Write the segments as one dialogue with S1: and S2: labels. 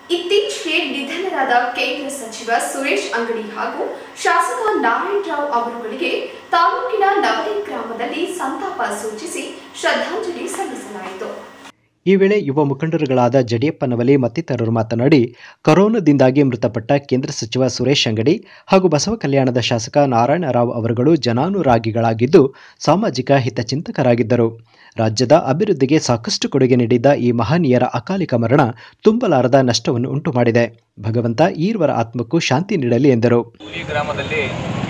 S1: ಇತ್ತೀಚೆಗೆ ನಿಧನರಾದ ಕೇಂದ್ರ ಸಚಿವ ಸುರೇಶ್ ಅಂಗಡಿ ಹಾಗೂ ಶಾಸಕ ನಾರಾಯಣರಾವ್ ಅವರುಗಳಿಗೆ ತಾಲೂಕಿನ ನವಲಿ ಗ್ರಾಮದಲ್ಲಿ ಸಂತಾಪ ಸೂಚಿಸಿ ಶ್ರದ್ಧಾಂಜಲಿ ಸಲ್ಲಿಸಲಾಯಿತು
S2: ಈ ವೇಳೆ ಯುವ ಮುಖಂಡರುಗಳಾದ ಜಡಿಯಪ್ಪನವಲಿ ಮತ್ತಿತರರು ಮಾತನಾಡಿ ಕೊರೋನಾದಿಂದಾಗಿ ಮೃತಪಟ್ಟ ಕೇಂದ್ರ ಸಚಿವ ಸುರೇಶ್ ಅಂಗಡಿ ಹಾಗೂ ಬಸವ ಕಲ್ಯಾಣದ ಶಾಸಕ ನಾರಾಯಣರಾವ್ ಅವರುಗಳು ಜನಾನುರಾಗಿಗಳಾಗಿದ್ದು ಸಾಮಾಜಿಕ ಹಿತಚಿಂತಕರಾಗಿದ್ದರು ರಾಜ್ಯದ ಅಭಿವೃದ್ಧಿಗೆ ಸಾಕಷ್ಟು ಕೊಡುಗೆ ನೀಡಿದ್ದ ಈ ಮಹನೀಯರ ಅಕಾಲಿಕ ಮರಣ ತುಂಬಲಾರದ ನಷ್ಟವನ್ನು ಉಂಟು ಮಾಡಿದೆ ಭಗವಂತ ಈರ್ವರ ಆತ್ಮಕ್ಕೂ ಶಾಂತಿ ನೀಡಲಿ ಎಂದರು
S3: ಈ ಗ್ರಾಮದಲ್ಲಿ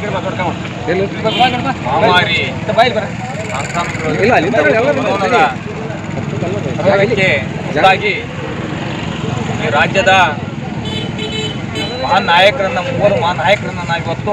S3: ಮಹಾಮಾರಿ ಸಾಂಕ್ರಾಮಿಕ ಕೊರೋನಾದ ಪ್ರಭಾವಕ್ಕೆ ತುತ್ತಾಗಿ ಈ ರಾಜ್ಯದ ಮಹಾನ್ ನಾಯಕರನ್ನ ಮೂವರು ಮಹಾನ್ ನಾಯಕರನ್ನ ನಾವು ಇವತ್ತು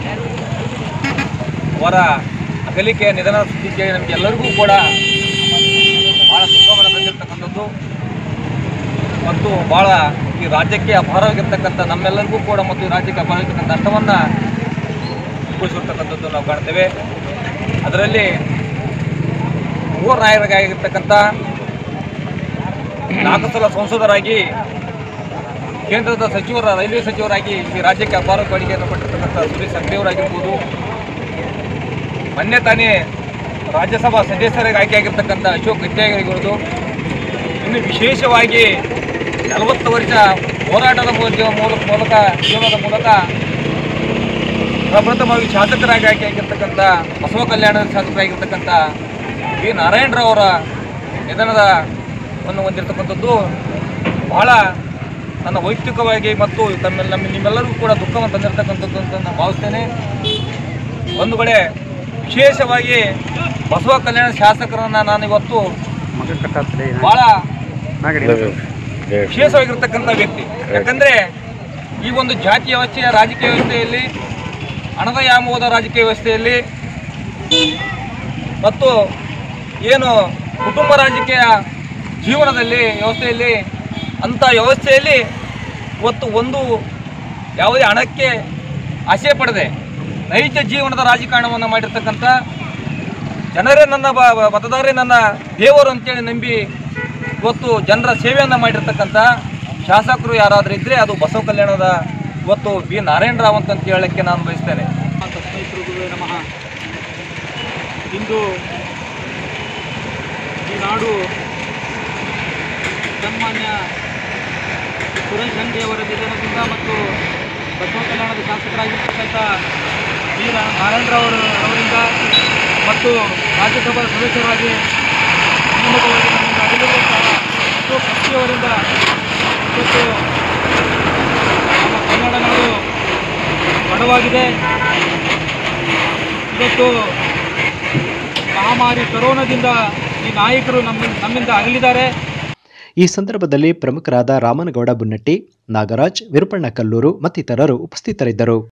S3: ಅವರ ಅಗಲಿಕೆಯ ನಿಧನ ಸುದ್ದಿ ಕೇಳಿ ನಮಗೆಲ್ಲರಿಗೂ ಕೂಡ ಭಾಳ ದುಃಖವನ್ನು ತಂದಿರ್ತಕ್ಕಂಥದ್ದು ಮತ್ತು ಭಾಳ ಈ ರಾಜ್ಯಕ್ಕೆ ಅಪಾರವಾಗಿರ್ತಕ್ಕಂಥ ನಮ್ಮೆಲ್ಲರಿಗೂ ಕೂಡ ಮತ್ತು ಈ ರಾಜ್ಯಕ್ಕೆ ಅಪಾರವಾಗಿರ್ತಕ್ಕಂಥ ನಷ್ಟವನ್ನು ಕೂಡಿಸಿರ್ತಕ್ಕಂಥದ್ದು ನಾವು ಕಾಣ್ತೇವೆ ಅದರಲ್ಲಿ ಮೂವರು ನಾಯಕರಾಗಿರ್ತಕ್ಕಂಥ ನಾಲ್ಕು ಸಲ ಸಂಸದರಾಗಿ ಕೇಂದ್ರದ ಸಚಿವರ ರೈಲ್ವೆ ಸಚಿವರಾಗಿ ಈ ರಾಜ್ಯಕ್ಕೆ ಅಪಾರ ಕೊಡುಗೆಯನ್ನು ಕೊಟ್ಟಿರ್ತಕ್ಕಂಥ ಸುರೇಶ್ ಅಂಗಡಿಯವರಾಗಿರ್ಬೋದು ಮೊನ್ನೆ ತಾನೇ ರಾಜ್ಯಸಭಾ ಸದಸ್ಯರಾಗಿ ಆಯ್ಕೆಯಾಗಿರ್ತಕ್ಕಂಥ ಅಶೋಕ್ ಗಟ್ಟಿಯಾಗಿರ್ಬೋದು ಇನ್ನು ವಿಶೇಷವಾಗಿ ನಲವತ್ತು ವರ್ಷ ಹೋರಾಟದ ಮೂಲಕ ಮೂಲಕ ಮೂಲಕ ಜೀವನದ ಮೂಲಕ ಪ್ರಪ್ರಥಮವಾಗಿ ಶಾಸಕರಾಗಿ ಆಯ್ಕೆಯಾಗಿರ್ತಕ್ಕಂಥ ಬಸವ ಕಲ್ಯಾಣದ ಶಾಸಕರಾಗಿರ್ತಕ್ಕಂಥ ವಿ ನಾರಾಯಣರಾವ್ ಅವರ ನಿಧನದ ವನ್ನು ಹೊಂದಿರತಕ್ಕಂಥದ್ದು ಬಹಳ ನನ್ನ ವೈಯಕ್ತಿಕವಾಗಿ ಮತ್ತು ತಮ್ಮೆಲ್ಲ ನಮ್ಮ ನಿಮ್ಮೆಲ್ಲರಿಗೂ ಕೂಡ ದುಃಖವನ್ನು ತಂದಿರತಕ್ಕಂಥದ್ದು ಅಂತ ನಾನು ಭಾವಿಸ್ತೇನೆ ಒಂದು ಕಡೆ ವಿಶೇಷವಾಗಿ ಬಸವ ಕಲ್ಯಾಣ ಶಾಸಕರನ್ನ ನಾನು ಇವತ್ತು ಬಹಳ ವಿಶೇಷವಾಗಿರ್ತಕ್ಕಂಥ ವ್ಯಕ್ತಿ ಯಾಕಂದ್ರೆ ಈ ಒಂದು ಜಾತಿ ವ್ಯವಸ್ಥೆಯ ರಾಜಕೀಯ ವ್ಯವಸ್ಥೆಯಲ್ಲಿ ಹಣದ ಯಾಮೋದ ರಾಜಕೀಯ ವ್ಯವಸ್ಥೆಯಲ್ಲಿ ಮತ್ತು ಏನು ಕುಟುಂಬ ರಾಜಕೀಯ ಜೀವನದಲ್ಲಿ ವ್ಯವಸ್ಥೆಯಲ್ಲಿ ಅಂಥ ವ್ಯವಸ್ಥೆಯಲ್ಲಿ ಇವತ್ತು ಒಂದು ಯಾವುದೇ ಹಣಕ್ಕೆ ಆಸೆ ಪಡದೆ ನೈಜ ಜೀವನದ ರಾಜಕಾರಣವನ್ನು ಮಾಡಿರ್ತಕ್ಕಂಥ ಜನರೇ ನನ್ನ ಬ ಬ- ಮತದಾರರೇ ನನ್ನ ದೇವರು ಅಂತೇಳಿ ನಂಬಿ ಇವತ್ತು ಜನರ ಸೇವೆಯನ್ನು ಮಾಡಿರ್ತಕ್ಕಂಥ ಶಾಸಕರು ಯಾರಾದರೂ ಇದ್ದರೆ ಅದು ಬಸವ ಕಲ್ಯಾಣದ ಇವತ್ತು ಬಿ ನಾರಾಯಣರಾವ್ ಅಂತ ಹೇಳಕ್ಕೆ ನಾನು ಬಯಸ್ತೇನೆ
S4: ನಮಃ ಇಂದು ಈ ನಾಡು ಸನ್ಮಾನ್ಯ ಸುರೇಶ್ ಅಂಗಡಿ ಅವರ ನಿಧನದಿಂದ ಮತ್ತು ಬಸವ ಕಲ್ಯಾಣದ ಶಾಸಕರಾಗಿರ್ತಕ್ಕಂಥ ವಿ ರಾ- ನಾರಾಯಣರಾವ್ ಅವರ- ಅವರಿಂದ ಮತ್ತು ರಾಜ್ಯಸಭಾ ಸದಸ್ಯರಾಗಿ ನೇಮಕವಾಗಿ ನಮ್ಮಿಂದ ಅಗಲಿರುವಂತಹ ಅಶೋಕ್ ಕತ್ತಿ ಅವರಿಂದ ಇವತ್ತು ನಮ್ಮ ಕನ್ನಡ ನಾಡು ಬಡವಾಗಿದೆ ಇವತ್ತು ಮಹಾಮಾರಿ ಕೊರೋನಾದಿಂದ ಈ ನಾಯಕರು ನಮ್ಮ ನಮ್ಮಿಂದ ಅಗಲಿದ್ದಾರೆ
S2: ಈ ಸಂದರ್ಭದಲ್ಲಿ ಪ್ರಮುಖರಾದ ರಾಮನಗೌಡ ಬುನ್ನಟ್ಟಿ ನಾಗರಾಜ್ ವಿರುಪಣ್ಣ ಕಲ್ಲೂರು ಮತ್ತಿತರರು ಉಪಸ್ಥಿತರಿದ್ದರು